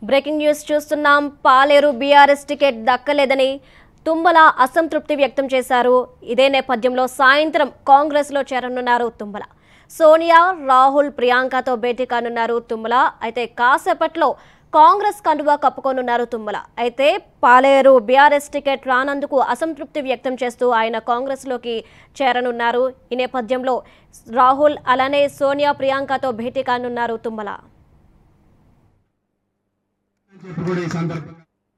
breaking news చూస్తున్నాం Paleru BRS ticket దక్కలేదని తుమ్మల అసంతృప్తి వ్యక్తం చేశారు ఇదే నేపథ్యంలో సాయంత్రం కాంగ్రెస్లో చేరనున్నారు తుమ్మల సోనియా రాహుల్ ప్రియాంకతో భేటీ కానున్నారు తుమ్మల అయితే కాసేపట్లో కాంగ్రెస్ కండువా కప్పుకోనున్నారు తుమ్మల అయితే పాలేరు బీఆర్ఎస్ టికెట్ రానందుకు అసంతృప్తి వ్యక్తం చేస్తూ ఆయన కాంగ్రెస్లోకి చేరనున్నారు ఈ నేపథ్యంలో రాహుల్ అలానే సోనియా ప్రియాంకతో భేటీ కానున్నారు తుమ్మల చెప్పి కూడా ఈ సందర్భంగా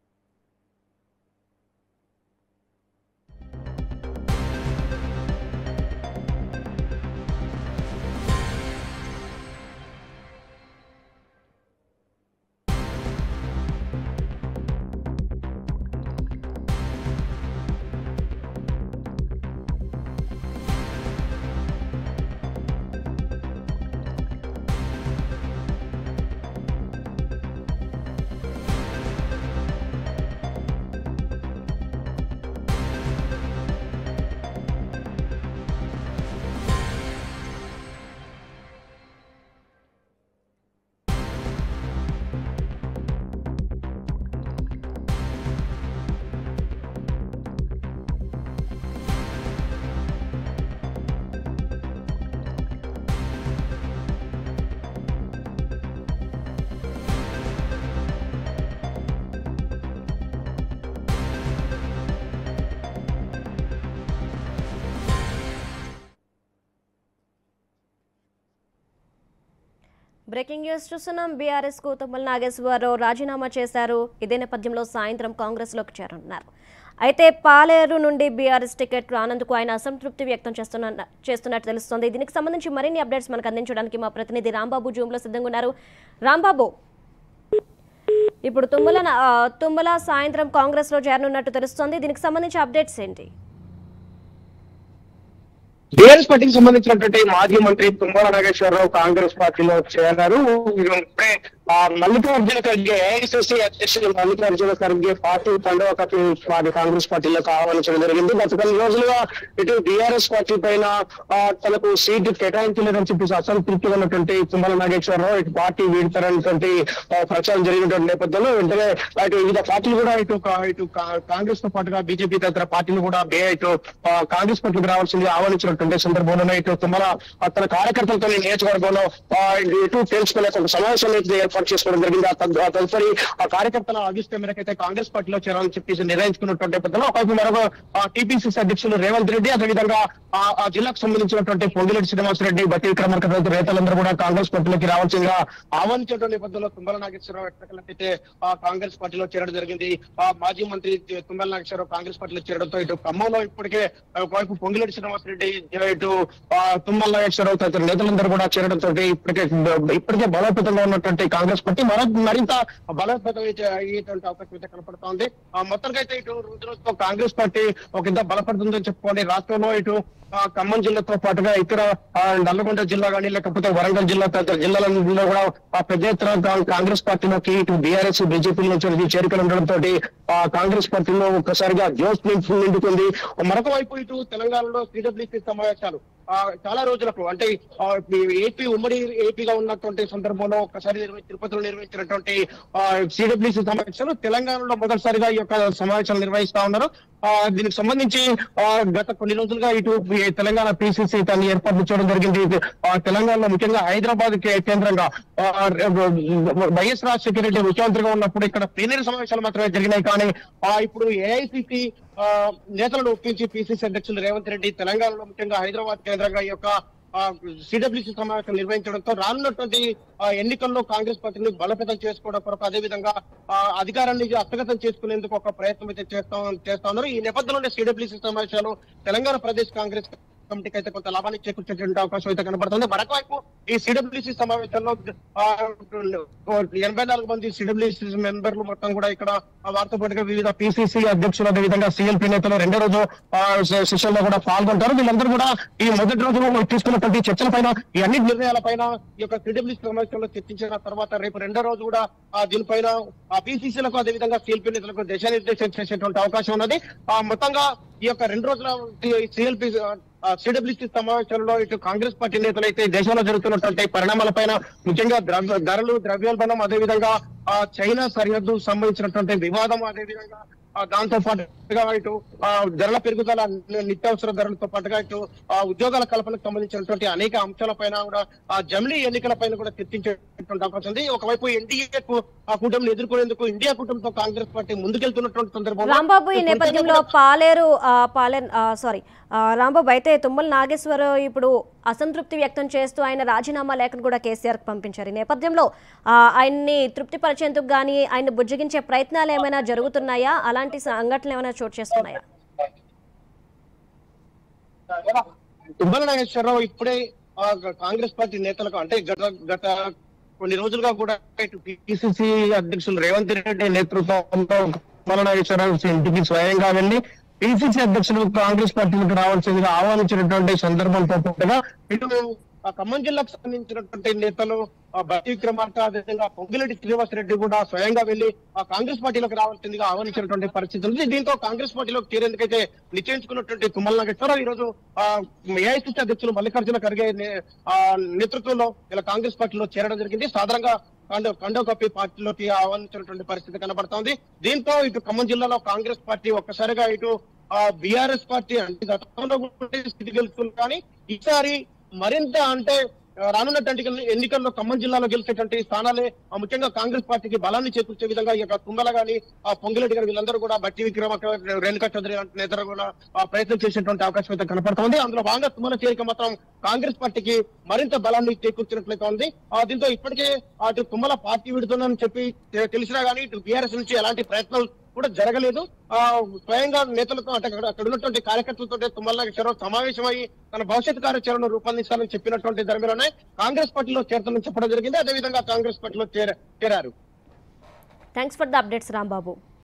బ్రేకింగ్ న్యూస్ చూస్తున్నాం బీఆర్ఎస్ కు తుమ్మల నాగేశ్వరరావు రాజీనామా చేశారు ఇదే నేపథ్యంలో సాయంత్రం కాంగ్రెస్ లోకి చేరనున్నారు అయితే పాలేరు నుండి బీఆర్ఎస్ టికెట్ రానందుకు ఆయన అసంతృప్తి వ్యక్తం చేస్తున్న చేస్తున్నట్టు తెలుస్తోంది దీనికి సంబంధించి మరిన్ని అప్డేట్స్ మనకు అందించడానికి మా ప్రతినిధి రాంబాబు జూమ్ లో సిద్ధంగా ఉన్నారు రాంబాబు ఇప్పుడు తుమ్మల ఆ, తుమ్మల సాయంత్రం కాంగ్రెస్ లో చేరనున్నట్టు తెలుస్తోంది దీనికి సంబంధించి అప్డేట్స్ ఏంటి బీఆర్ఎస్ పార్టీకి సంబంధించినటువంటి మాజీ మంత్రి తుమ్మల నాగేశ్వరరావు కాంగ్రెస్ పార్టీలో చేరారు ఇప్పుడే ఆ మల్లికార్జున ఖర్గే ఏఐసిసి అధ్యక్షుడు మల్లికార్జున ఖర్గే పార్టీ పండుగ కప్పి వారి కాంగ్రెస్ పార్టీలోకి ఆహ్వానించడం జరిగింది గత కొన్ని రోజులుగా ఇటు బీఆర్ఎస్ పార్టీ పైన ఆ, తనకు సీటు కేటాయించలేదని చెప్పేసి అసంతృప్తిగా ఉన్నటువంటి తుమ్మల నాగేశ్వరరావు ఇటు పార్టీ వీడతారనేటువంటి ఆ, ప్రచారం జరిగినటువంటి నేపథ్యంలో వెంటనే అటు వివిధ పార్టీలు కూడా ఇటు కా- ఇటు కా- కాంగ్రెస్ తో పాటుగా బీజేపీ తదితర పార్టీలు కూడా బే ఇటు ఆ, కాంగ్రెస్ పార్టీకి రావాల్సింది ఆహ్వానించినటువంటి సందర్భంలోనే ఇటు తుమ్మల ఆ, తన కార్యకర్తలతో ఈ నియోజకవర్గంలో ఆ, ఇటు తేల్చుకునే ఒక సమావేశాన్ని అయితే ఏర్పాటు చేసుకోవడం జరిగింది ఆ తద్- ఆ తదుపరి ఆ కార్యకర్తల అభిష్టం మేరకు అయితే కాంగ్రెస్ పార్టీలో చేరాలని చెప్పేసి నిర్ణయించుకున్నటువంటి నేపథ్యంలో ఒకవైపు మరొక టీపీసీసీ అధ్యక్షులు రేవంత్ రెడ్డి అదేవిధంగా ఆ ఆ జిల్లాకు సంబంధించినటువంటి పొంగిరెడ్డి శ్రీనివాసరెడ్డి బట్టి విక్రమార్క తదితర నేతలందరూ కూడా కాంగ్రెస్ పార్టీలోకి రావాల్సిందిగా ఆహ్వానించినటువంటి నేపథ్యంలో తుమ్మల నాగేశ్వరరావు ఎట్టకలకైతే ఆ కాంగ్రెస్ పార్టీలో చేరడం జరిగింది ఆ మాజీ మంత్రి తుమ్మల నాగేశ్వరరావు కాంగ్రెస్ పార్టీలో చేరడంతో ఇటు ఖమ్మంలో ఇప్పటికే ఒకవైపు పొంగిరెడ్డి శ్రీనివాసరెడ్డి ఇటు ఆ, తుమ్మల నాగేశ్వరరావు తదితర నేతలందరూ కూడా చేరడంతో ఇప్పటికే ఇప్పటికే బలోపేతంగా ఉన్నటువంటి కాంగ్రెస్ పార్టీ మరో మరింత బలోపేతం అయితే అయ్యేటువంటి అవకాశం అయితే కనపడుతోంది ఆ మొత్తంగా అయితే ఇటు రోజు రోజుతో కాంగ్రెస్ పార్టీ ఒక ఇంత బలపడుతుందని చెప్పుకోండి రాష్ట్రంలో ఇటు ఆ, ఖమ్మం జిల్లాతో పాటుగా ఇతర ఆ, నల్లగొండ జిల్లా కానీ లేకపోతే వరంగల్ జిల్లా తదితర జిల్లాలలో కూడా ఆ పెద్ద ఎత్తున కా- కాంగ్రెస్ పార్టీలోకి ఇటు బీఆర్ఎస్ బీజేపీ నుంచి చేరికలు ఉండడంతో ఆ కాంగ్రెస్ పార్టీలో ఒక్కసారిగా జోష్ నింపు- నిండుకుంది మరొక వైపు ఇటు తెలంగాణలో సిడబ్ల్యూసీ సమావేశాలు ఆ, చాలా రోజులకు అంటే ఆ, ఈ ఏపీ ఉమ్మడి ఏపీగా ఉన్నటువంటి సందర్భంలో ఒక్కసారి నిర్వ- తిరుపతిలో నిర్వహించినటువంటి సిడబ్ల్యూసీ సమావేశాలు తెలంగాణలో మొదటిసారిగా ఈ యొక్క సమావేశాలు నిర్వహిస్తా ఉన్నారు ఆ, దీనికి సంబంధించి ఆ, గత కొన్ని రోజులుగా ఇటు ఈ తెలంగాణ పిసిసి తను ఏర్పాట్లు చేయడం జరిగింది ఇది, ఆ, తెలంగాణలో ముఖ్యంగా హైదరాబాద్ కే- కేంద్రంగా ఆ, వైఎస్ రాజశేఖర రెడ్డి ముఖ్యమంత్రిగా ఉన్నప్పుడు ఇక్కడ ప్లీనరీ సమావేశాలు మాత్రమే జరిగినాయి కానీ ఆ, ఇప్పుడు ఏఐసిసి నేతలను ఒప్పించి పిసిసి అధ్యక్షులు రేవంత్ రెడ్డి తెలంగాణలో ముఖ్యంగా హైదరాబాద్ కేంద్రంగా ఈ యొక్క సిడబ్ల్యూసి సమావేశం నిర్వహించడంతో రానున్నటువంటి ఆ, ఎన్నికల్లో కాంగ్రెస్ పార్టీని బలోపేతం చేసుకోవడం కొరకు అదేవిధంగా ఆ, అధికారాన్ని హస్తగతం చేసుకునేందుకు ఒక ప్రయత్నం అయితే చేస్తా చేస్తా ఉన్నారు ఈ నేపథ్యంలోనే సిడబ్ల్యూసి సమావేశాలు తెలంగాణ ప్రదేశ్ కాంగ్రెస్ కమిటీకి అయితే కొంత లాభాన్ని చేకూర్చేటువంటి అవకాశం అయితే కనబడుతుంది మరొక వైపు ఈ సిడబ్ల్యూసి సమావేశంలో ఆ, ఎనభై నాలుగు మంది సిడబ్ల్యూసి మెంబర్లు మొత్తం కూడా ఇక్కడ ఆ, వారితో పాటుగా వివిధ పిసిసి అధ్యక్షులు అదేవిధంగా సిఎల్పి నేతలు రెండో రోజు సెషన్ లో కూడా పాల్గొంటారు వీళ్ళందరూ కూడా ఈ మొదటి రోజు తీసుకున్నటువంటి చర్చల పైన ఈ అన్ని నిర్ణయాల పైన ఈ యొక్క సిడబ్ల్యూసి సమావేశంలో చర్చించిన తర్వాత రేపు రెండో రోజు కూడా ఆ, దీనిపైన ఆ పిసిసిలకు అదేవిధంగా సిఎల్పి నేతలకు దిశానిర్దేశం చేసేటువంటి అవకాశం ఉన్నది ఆ మొత్తంగా ఈ యొక్క రెండు రోజుల సిఎల్పి సిడబ్ల్యూసి సమావేశంలో ఇటు కాంగ్రెస్ పార్టీ నేతలు అయితే దేశంలో జరుగుతున్నటువంటి పరిణామాలపైన ముఖ్యంగా ద్రవ్య ధరలు ద్రవ్యోల్బణం అదేవిధంగా ఆ చైనా సరిహద్దు సంబంధించినటువంటి వివాదం అదేవిధంగా ఆ దాంతో పాటుగా ఇటు ఆ ధరల పెరుగుదల నిత్యావసర ధరలతో పాటుగా ఇటు ఆ ఉద్యోగాల కల్పనకు సంబంధించినటువంటి అనేక అంశాలపైన కూడా ఆ జమిలీ ఎన్నికలపైన కూడా చర్చించేటువంటి అవకాశం ఉంది ఒకవైపు ఎన్డీఏ ఆ కూటమిని ఎదుర్కొనేందుకు ఇండియా కూటమితో కాంగ్రెస్ పార్టీ ముందుకెళ్తున్నటువంటి సందర్భంలో రాంబాబు ఈ నేపథ్యంలో పాలేరు ఆ, పాలెన్ సారీ రాంబాబు అయితే తుమ్మల నాగేశ్వర్ ఇప్పుడు అసంతృప్తి వ్యక్తం చేస్తూ ఆయన రాజీనామా లేఖను కూడా కేసీఆర్ కి పంపించారు ఈ నేపథ్యంలో ఆ, ఆయన్ని తృప్తిపరిచేందుకు కానీ ఆయన బుజ్జగించే ప్రయత్నాలు ఏమైనా జరుగుతున్నాయా అలాంటి సంఘటనలు ఏమైనా చోటు చేస్తున్నాయా తుమ్మల నాగేశ్వరరావు ఇప్పుడే ఆ కాంగ్రెస్ పార్టీ నేతలకు అంటే గత గత కొన్ని రోజులుగా కూడా ఇటు పిసిసి అధ్యక్షులు రేవంత్ రెడ్డి నేతృత్వంలో తుమ్మల నాగేశ్వరరావు ఇంటికి స్వయంగా వెళ్ళి పిసిసి అధ్యక్షులు కాంగ్రెస్ పార్టీలకు రావాల్సిందిగా ఆహ్వానించినటువంటి సందర్భంతో పాటుగా ఇటు ఆ ఖమ్మం జిల్లాకు సంబంధించినటువంటి నేతలు ఆ బట్టి విక్రమార్క అదేవిధంగా పొంగిరెడ్డి శ్రీనివాస్ రెడ్డి కూడా స్వయంగా వెళ్లి ఆ కాంగ్రెస్ పార్టీలోకి రావాల్సిందిగా ఆహ్వానించినటువంటి పరిస్థితి ఉంది దీంతో కాంగ్రెస్ పార్టీలోకి చేరేందుకైతే నిశ్చయించుకున్నటువంటి తుమ్మల నాగేశ్వరరావు ఈ రోజు ఆ ఏఐసిసి అధ్యక్షులు మల్లికార్జున ఖర్గే నే- ఆ నేతృత్వంలో ఇలా కాంగ్రెస్ పార్టీలో చేరడం జరిగింది సాధారణంగా కండో కండో కప్పి పార్టీలోకి ఆహ్వానించినటువంటి పరిస్థితి కనబడుతోంది దీంతో ఇటు ఖమ్మం జిల్లాలో కాంగ్రెస్ పార్టీ ఒక్కసారిగా ఇటు ఆ బీఆర్ఎస్ పార్టీ అంటే గతంలో కూడా స్థితి గెలుస్తుంది కానీ ఈసారి మరింత అంటే ఆ, రానున్నటువంటి ఎన్నికల్లో- ఎన్నికల్లో ఖమ్మం జిల్లాలో గెలిచేటువంటి స్థానాలే ఆ, ముఖ్యంగా కాంగ్రెస్ పార్టీకి బలాన్ని చేకూర్చే విధంగా ఈ యొక్క తుంగల గాని ఆ పొంగిరెడ్డి గారు వీళ్ళందరూ కూడా బట్టి విక్రమక రేణుకా చౌదరి లాంటి నేతలు కూడా ఆ, ప్రయత్నం చేసేటువంటి అవకాశం అయితే కనపడుతోంది అందులో భాగంగా తుమ్మల చేరిక మాత్రం కాంగ్రెస్ పార్టీకి మరింత బలాన్ని చేకూర్చినట్లయితే ఉంది ఆ, దీంతో ఇప్పటికే అటు తుమ్మల పార్టీ విడుతుందని చెప్పి తె- తెలిసినా గానీ ఇటు బీఆర్ఎస్ నుంచి ఎలాంటి ప్రయత్నాలు కూడా జరగలేదు ఆ స్వయంగా నేతలతో అంటే అక్కడ అక్కడ ఉన్నటువంటి కార్యకర్తలతో తుమ్మల నాగేశ్వరరావు సమావేశమై తన భవిష్యత్ కార్యాచరణను రూపొందించాలని చెప్పినటువంటి ధర్మలోనే కాంగ్రెస్ పార్టీలో చేరతానని చెప్పడం జరిగింది అదేవిధంగా కాంగ్రెస్ పార్టీలో చేర- చేరారు thanks for the updates Rambabu